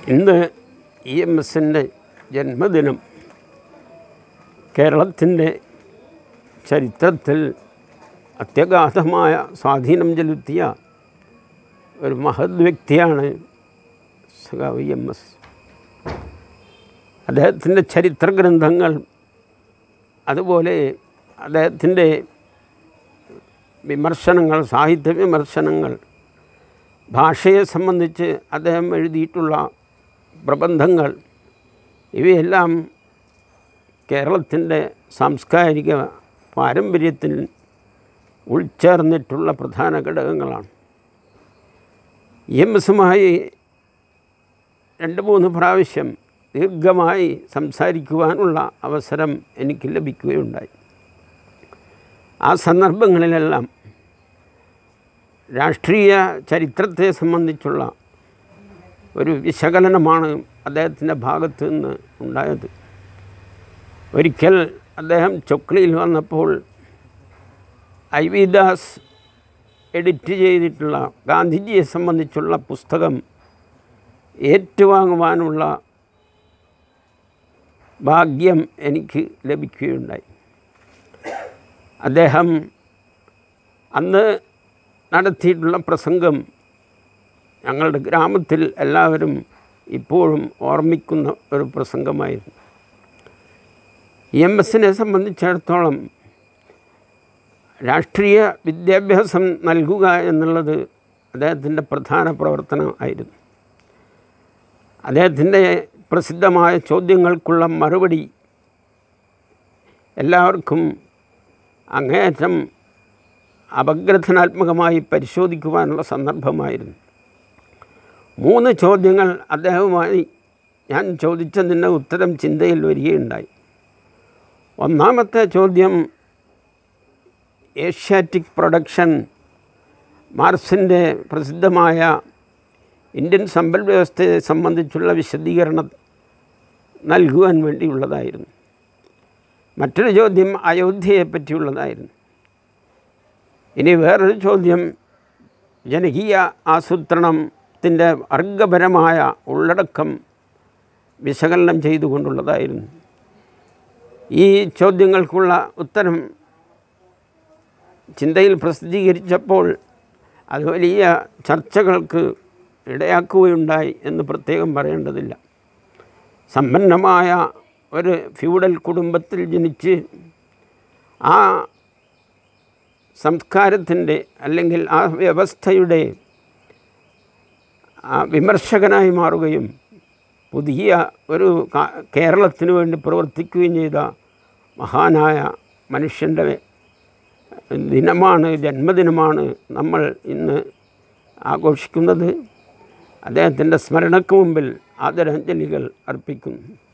ഇന്ന് E M എസിൻ്റെ ജന്മദിനം കേരളത്തിൻ്റെ ചരിത്രത്തിൽ അത്യഗാധമായ സ്വാധീനം ചെലുത്തിയ ഒരു മഹത് വ്യക്തിയാണ് സഖാവ് ഇ എം എസ് അദ്ദേഹത്തിൻ്റെ ചരിത്ര ഗ്രന്ഥങ്ങൾ അതുപോലെ അദ്ദേഹത്തിൻ്റെ വിമർശനങ്ങൾ സാഹിത്യ വിമർശനങ്ങൾ ഭാഷയെ സംബന്ധിച്ച് അദ്ദേഹം എഴുതിയിട്ടുള്ള പ്രബന്ധങ്ങൾ ഇവയെല്ലാം കേരളത്തിൻ്റെ സാംസ്കാരിക പാരമ്പര്യത്തിൽ ഉൾച്ചേർന്നിട്ടുള്ള പ്രധാന ഘടകങ്ങളാണ് ഇ എം എസുമായി രണ്ട് മൂന്ന് പ്രാവശ്യം ദീർഘമായി സംസാരിക്കുവാനുള്ള അവസരം എനിക്ക് ലഭിക്കുകയുണ്ടായി ആ സന്ദർഭങ്ങളിലെല്ലാം രാഷ്ട്രീയ ചരിത്രത്തെ സംബന്ധിച്ചുള്ള ഒരു വിശകലനമാണ് അദ്ദേഹത്തിൻ്റെ ഭാഗത്ത് നിന്ന് ഉണ്ടായത് ഒരിക്കൽ അദ്ദേഹം ചൊക്ലിയിൽ വന്നപ്പോൾ ഐ വി ദാസ് എഡിറ്റ് ചെയ്തിട്ടുള്ള ഗാന്ധിജിയെ സംബന്ധിച്ചുള്ള പുസ്തകം ഏറ്റുവാങ്ങുവാനുള്ള ഭാഗ്യം എനിക്ക് ലഭിക്കുകയുണ്ടായി അദ്ദേഹം അന്ന് നടത്തിയിട്ടുള്ള പ്രസംഗം ഞങ്ങളുടെ ഗ്രാമത്തിൽ എല്ലാവരും ഇപ്പോഴും ഓർമ്മിക്കുന്ന ഒരു പ്രസംഗമായിരുന്നു ഇ എം എസിനെ സംബന്ധിച്ചിടത്തോളം രാഷ്ട്രീയ വിദ്യാഭ്യാസം നൽകുക എന്നുള്ളത് അദ്ദേഹത്തിൻ്റെ പ്രധാന പ്രവർത്തനം ആയിരുന്നു അദ്ദേഹത്തിൻ്റെ പ്രസിദ്ധമായ ചോദ്യങ്ങൾക്കുള്ള മറുപടി എല്ലാവർക്കും അങ്ങേയറ്റം അപഗ്രഥനാത്മകമായി പരിശോധിക്കുവാനുള്ള സന്ദർഭമായിരുന്നു മൂന്ന് ചോദ്യങ്ങൾ അദ്ദേഹവുമായി ഞാൻ ചോദിച്ചതിൻ്റെ ഉത്തരം ചിന്തയിൽ വരികയുണ്ടായി ഒന്നാമത്തെ ചോദ്യം ഏഷ്യാറ്റിക് പ്രൊഡക്ഷൻ മാർസിൻ്റെ പ്രസിദ്ധമായ ഇന്ത്യൻ സമ്പൽ വ്യവസ്ഥയെ സംബന്ധിച്ചുള്ള വിശദീകരണം നൽകുവാൻ വേണ്ടിയുള്ളതായിരുന്നു മറ്റൊരു ചോദ്യം അയോധ്യയെ പറ്റിയുള്ളതായിരുന്നു ഇനി വേറൊരു ചോദ്യം ജനകീയ ആസൂത്രണത്തിൻ്റെ വർഗപരമായ ഉള്ളടക്കം വിശകലനം ചെയ്തുകൊണ്ടുള്ളതായിരുന്നു ഈ ചോദ്യങ്ങൾക്കുള്ള ഉത്തരം ചിന്തയിൽ പ്രസിദ്ധീകരിച്ചപ്പോൾ അത് വലിയ ചർച്ചകൾക്ക് ഇടയാക്കുകയുണ്ടായി എന്ന് പ്രത്യേകം പറയേണ്ടതില്ല സമ്പന്നമായ ഒരു ഫ്യൂഡൽ കുടുംബത്തിൽ ജനിച്ച് ആ സംസ്കാരത്തിൻ്റെ അല്ലെങ്കിൽ ആ വ്യവസ്ഥയുടെ ആ വിമർശകനായി മാറുകയും പുതിയ ഒരു കേരളത്തിന് വേണ്ടി പ്രവർത്തിക്കുകയും ചെയ്ത മഹാനായ മനുഷ്യൻ്റെ ദിനമാണ് ജന്മദിനമാണ് നമ്മൾ ഇന്ന് ആഘോഷിക്കുന്നത് അദ്ദേഹത്തിൻ്റെ സ്മരണയ്ക്ക് മുമ്പിൽ ആദരാഞ്ജലികൾ അർപ്പിക്കുന്നു